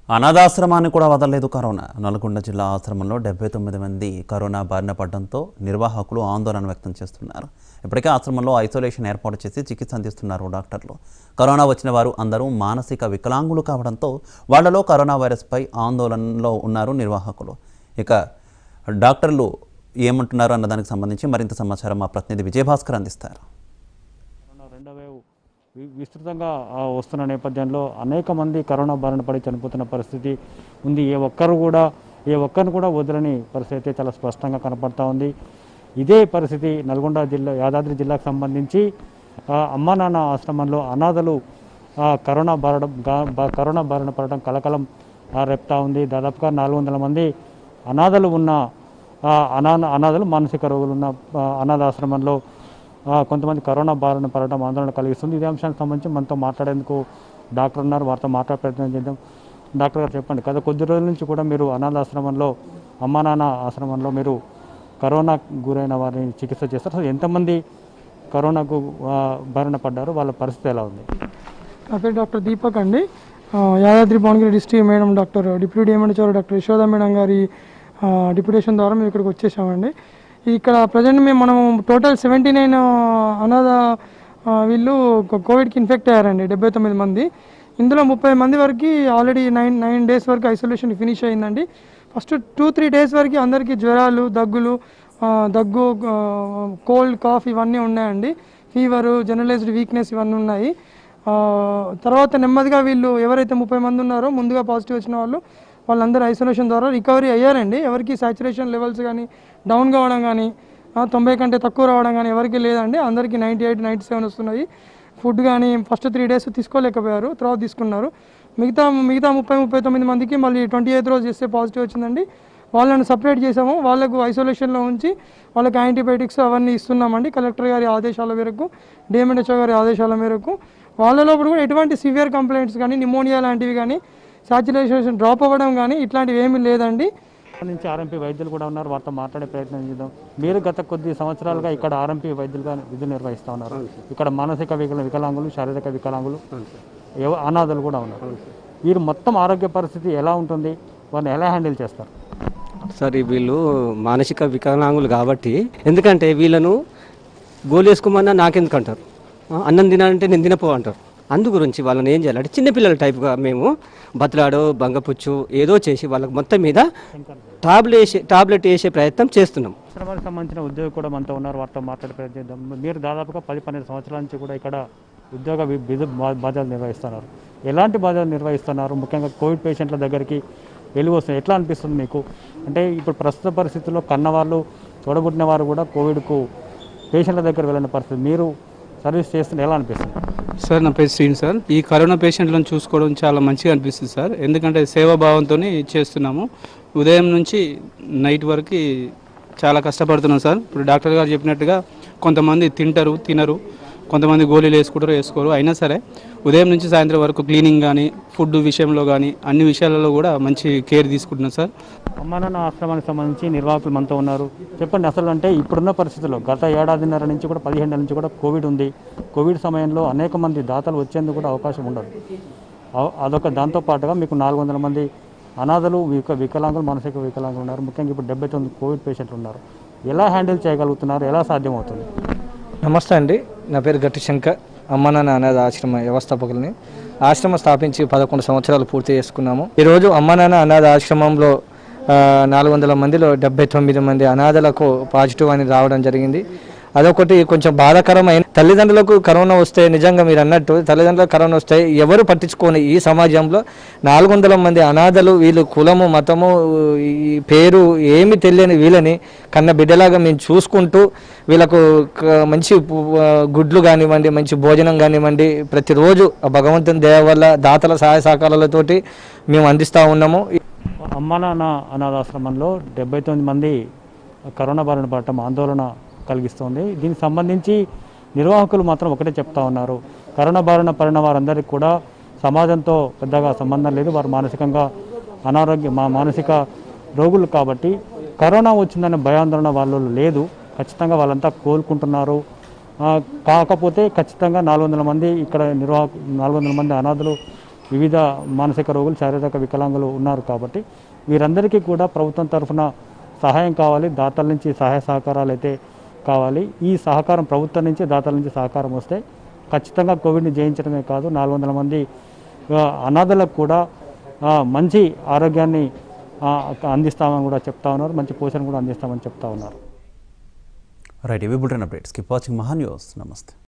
అనాథాశ్రమాన్ని కూడా వదలలేదు కరోనా నల్గొండ జిల్లా ఆశ్రమంలో డెబ్బై తొమ్మిది మంది కరోనా బారిన పడడంతో నిర్వాహకులు ఆందోళన వ్యక్తం చేస్తున్నారు ఇప్పటికే ఆశ్రమంలో ఐసోలేషన్ ఏర్పాటు చేసి చికిత్స అందిస్తున్నారు డాక్టర్లు కరోనా వచ్చిన వారు అందరూ మానసిక వికలాంగులు కావడంతో వాళ్లలో కరోనా వైరస్పై ఆందోళనలో ఉన్నారు నిర్వాహకులు ఇక డాక్టర్లు ఏమంటున్నారు అన్న దానికి సంబంధించి మరింత సమాచారం మా ప్రతినిధి విజయభాస్కర్ అందిస్తారు కరోనా రెండో వేవ్ వి- విస్తృతంగా ఆ, వస్తున్న నేపథ్యంలో అనేక మంది కరోనా బారిన పడి చనిపోతున్న పరిస్థితి ఉంది ఏ ఒక్కరు కూడా ఏ ఒక్కరిని కూడా వదలని పరిస్థితి అయితే చాలా స్పష్టంగా కనపడతా ఉంది ఇదే పరిస్థితి నల్గొండ జిల్లా యాదాద్రి జిల్లాకు సంబంధించి ఆ, అమ్మా నాన్న ఆశ్రమంలో అనాథలు ఆ, కరోనా బారడం గా- బా- కరోనా బారిన పడడం కలకలం ఆ, రేపుతా ఉంది దాదాపుగా నాలుగు వందల మంది అనాథలు ఉన్న ఆ, అనా అనాథలు మానసిక రోగులు ఉన్న ఆ, అనాథాశ్రమంలో ఆ, కొంతమంది కరోనా బారిన పడడం ఆందోళన కలిగిస్తుంది ఇదే అంశానికి సంబంధించి మనతో మాట్లాడేందుకు డాక్టర్ ఉన్నారు వారితో మాట్లాడే ప్రయత్నం చేద్దాం డాక్టర్ గారు చెప్పండి గత కొద్ది రోజుల నుంచి కూడా మీరు అనాథాశ్రమంలో అమ్మా నాన్న ఆశ్రమంలో మీరు కరోనా గురైన వారిని చికిత్స చేస్తారు అసలు ఎంతమంది కరోనాకు ఆ, బారిన పడ్డారు వాళ్ళ పరిస్థితి ఎలా ఉంది నా పేరు డాక్టర్ దీపక్ అండి ఆ, Yadadri Bhuvanagiri district madam doctor deputy ఏమంటారు డాక్టర్ యశోద మేడం గారి ఆ, డిప్యూటేషన్ ద్వారా మేము ఇక్కడికి వచ్చేసామండి ఇక్కడ ప్రజెంట్ మేము మనం టోటల్ సెవెంటీ నైన్ అనాథ ఆ, వీళ్ళు కో- కోవిడ్కి ఇన్ఫెక్ట్ అయ్యారండి డెబ్బై తొమ్మిది మంది ఇందులో ముప్పై మంది వరకు ఆల్రెడీ నైన్ నైన్ డేస్ వరకు ఐసోలేషన్ ఫినిష్ అయిందండి ఫస్ట్ టూ త్రీ డేస్ వరకు అందరికీ జ్వరాలు దగ్గులు ఆ, దగ్గు కోల్డ్ కాఫ్ ఇవన్నీ ఉన్నాయండి ఫీవరు జనరలైజ్డ్ వీక్నెస్ ఇవన్నీ ఉన్నాయి ఆ, తర్వాత నెమ్మదిగా వీళ్ళు ఎవరైతే ముప్పై మంది ఉన్నారో ముందుగా పాజిటివ్ వచ్చిన వాళ్ళు వాళ్ళందరూ ఐసోలేషన్ ద్వారా రికవరీ అయ్యారండి ఎవరికి సాచురేషన్ లెవెల్స్ కానీ డౌన్ కావడం కానీ ఆ, తొంభై కంటే తక్కువ రావడం కానీ ఎవరికి లేదండి అందరికీ నైంటీ ఎయిట్ నైంటీ సెవెన్ వస్తున్నాయి ఫుడ్ కానీ ఫస్ట్ త్రీ డేస్ తీసుకోలేకపోయారు తర్వాత తీసుకున్నారు మిగతా మిగతా ముప్పై ముప్పై తొమ్మిది మందికి మళ్ళీ ట్వంటీ ఎయిత్ రోజు చేస్తే పాజిటివ్ వచ్చిందండి వాళ్ళని సపరేట్ చేసాము వాళ్ళకు ఐసోలేషన్లో ఉంచి వాళ్ళకి యాంటీబయాటిక్స్ అవన్నీ ఇస్తున్నామండి కలెక్టర్ గారి ఆదేశాల మేరకు డిఎంఎన్హెచ్ఓ గారి ఆదేశాల మేరకు వాళ్ళ లోపల కూడా ఎటువంటి సివియర్ కంప్లైంట్స్ కానీ నిమోనియా లాంటివి కానీ సాచురేషన్ డ్రాప్ అవ్వడం కానీ ఇట్లాంటివి ఏమీ లేదండి నుంచి ఆర్ఎంపీ వైద్యులు కూడా ఉన్నారు వారితో మాట్లాడే ప్రయత్నం చేద్దాం మీరు గత కొద్ది సంవత్సరాలుగా ఇక్కడ ఆర్ఎంపీ వైద్యులుగా విధులు నిర్వహిస్తూ ఉన్నారు ఇక్కడ మానసిక వికల వికలాంగులు శారీరక వికలాంగులు ఎవ- అనాథలు కూడా ఉన్నారు వీరు మొత్తం ఆరోగ్య పరిస్థితి ఎలా ఉంటుంది వారిని ఎలా హ్యాండిల్ చేస్తారు సార్ ఈ వీళ్ళు మానసిక వికలాంగులు కాబట్టి ఎందుకంటే వీళ్ళను గోలు వేసుకోమన్నా నాకెందుకు అంటారు ఆ, అన్నం తినాలంటే నేను తినపో అంటారు అందు గురించి వాళ్ళని ఏం చేయాలంటే చిన్నపిల్లల టైప్గా మేము బతలాడో బంగపుచ్చు ఏదో చేసి వాళ్ళకి మొత్తం మీద టాబ్లెట్ వేసే టాబ్లెట్ వేసే ప్రయత్నం చేస్తున్నాం ఆశ్రమానికి సంబంధించిన ఉద్యోగి కూడా మనతో ఉన్నారు వారితో మాట్లాడే ప్రయత్నం చేద్దాం మీరు దాదాపుగా పది పన్నెండు సంవత్సరాల నుంచి కూడా ఇక్కడ ఉద్యోగ వి- విధు బా- బాధ్యతలు నిర్వహిస్తున్నారు ఎలాంటి బాధ్యతలు నిర్వహిస్తున్నారు ముఖ్యంగా కోవిడ్ పేషెంట్ల దగ్గరికి వెలుగు వస్తుంది ఎట్లా అనిపిస్తుంది మీకు అంటే ఇప్పుడు ప్రస్తుత పరిస్థితుల్లో కన్నవాళ్ళు చూడబుట్టిన వారు కూడా కోవిడ్కు పేషెంట్ల దగ్గర వెళ్ళిన పరిస్థితి మీరు సర్వీస్ చేస్తున్న ఎలా అనిపిస్తుంది సార్ నా పేరు శ్రీని సార్ ఈ కరోనా పేషెంట్లను చూసుకోవడం చాలా మంచిగా అనిపిస్తుంది సార్ ఎందుకంటే సేవాభావంతో చేస్తున్నాము ఉదయం నుంచి నైట్ వరకు చాలా కష్టపడుతున్నాం సార్ ఇప్పుడు డాక్టర్ గారు చెప్పినట్టుగా కొంతమంది తింటారు తినరు కొంతమంది గోళీలు వేసుకుంటారు వేసుకోరు అయినా సరే ఉదయం నుంచి సాయంత్రం వరకు క్లీనింగ్ కానీ ఫుడ్ విషయంలో కానీ అన్ని విషయాలలో కూడా మంచి కేర్ తీసుకుంటున్నాం సార్ అమ్మానాన్న ఆశ్రమానికి సంబంధించి నిర్వాహకులు మనతో ఉన్నారు చెప్పండి అసలు అంటే ఇప్పుడున్న పరిస్థితుల్లో గత ఏడాదిన్నర నుంచి కూడా పదిహేను నెలల నుంచి కూడా కోవిడ్ ఉంది కోవిడ్ సమయంలో అనేక మంది దాతలు వచ్చేందుకు కూడా అవకాశం ఉండదు అ- అదొక దాంతో పాటుగా మీకు నాలుగు వందల మంది అనాథలు విక వికలాంగులు మానసిక వికలాంగులు ఉన్నారు ముఖ్యంగా ఇప్పుడు డెబ్బై తొమ్మిది కోవిడ్ పేషెంట్లు ఉన్నారు ఎలా హ్యాండిల్ చేయగలుగుతున్నారు ఎలా సాధ్యమవుతుంది నమస్తే అండి నా పేరు గట్టి శంకర్ అమ్మ నాన్న అనాథ ఆశ్రమ వ్యవస్థాపకుల్ని ఆశ్రమం స్థాపించి పదకొండు సంవత్సరాలు పూర్తి చేసుకున్నాము ఈరోజు అమ్మ నాన్న అనాథ ఆశ్రమంలో ఆ, నాలుగు వందల మందిలో డెబ్బై తొమ్మిది మంది అనాథలకు పాజిటివ్ అని రావడం జరిగింది అదొకటి కొంచెం బాధాకరమైన తల్లిదండ్రులకు కరోనా వస్తే నిజంగా మీరు అన్నట్టు తల్లిదండ్రులకు కరోనా వస్తే ఎవరు పట్టించుకోని ఈ సమాజంలో నాలుగు వందల మంది అనాథలు వీళ్ళు కులము మతము ఈ పేరు ఏమి తెలియని వీళ్ళని కన్న బిడ్డలాగా మేము చూసుకుంటూ వీళ్ళకు క- మంచి పు- ఆ, గుడ్లు కానివ్వండి మంచి భోజనం కానివ్వండి ప్రతిరోజు ఆ భగవంతుని దయ వల్ల దాతల సహాయ సహకారాలతోటి మేము అందిస్తూ ఉన్నాము అమ్మ నాన్న అనాథాశ్రమంలో డెబ్బై తొమ్మిది మంది కరోనా బారిన పడటం ఆందోళన కలిగిస్తోంది దీనికి సంబంధించి నిర్వాహకులు మాత్రం ఒకటే చెప్తా ఉన్నారు కరోనా బారిన పడిన వారందరికీ కూడా సమాజంతో పెద్దగా సంబంధం లేదు వారు మానసికంగా అనారోగ్య మా మానసిక రోగులు కాబట్టి కరోనా వచ్చిందనే భయాందోళన వాళ్ళు లేదు ఖచ్చితంగా వాళ్ళంతా కోలుకుంటున్నారు ఆ, కాకపోతే ఖచ్చితంగా నాలుగు వందల మంది ఇక్కడ నిర్వాహకు నాలుగు వందల మంది అనాథలు వివిధ మానసిక రోగులు శారీరక వికలాంగులు ఉన్నారు కాబట్టి వీరందరికీ కూడా ప్రభుత్వం తరఫున సహాయం కావాలి దాతల నుంచి సహాయ సహకారాలు అయితే కావాలి ఈ సహకారం ప్రభుత్వం నుంచి దాతల నుంచి సహకారం వస్తే ఖచ్చితంగా కోవిడ్ని జయించడమే కాదు నాలుగు వందల మంది ఆ, అనాథలకు కూడా ఆ, మంచి ఆరోగ్యాన్ని ఆ, అందిస్తామని కూడా చెప్తా ఉన్నారు మంచి పోషణ కూడా అందిస్తామని చెప్తా ఉన్నారు రైట్ ఇవి bulletin updates keep watching Maha news నమస్తే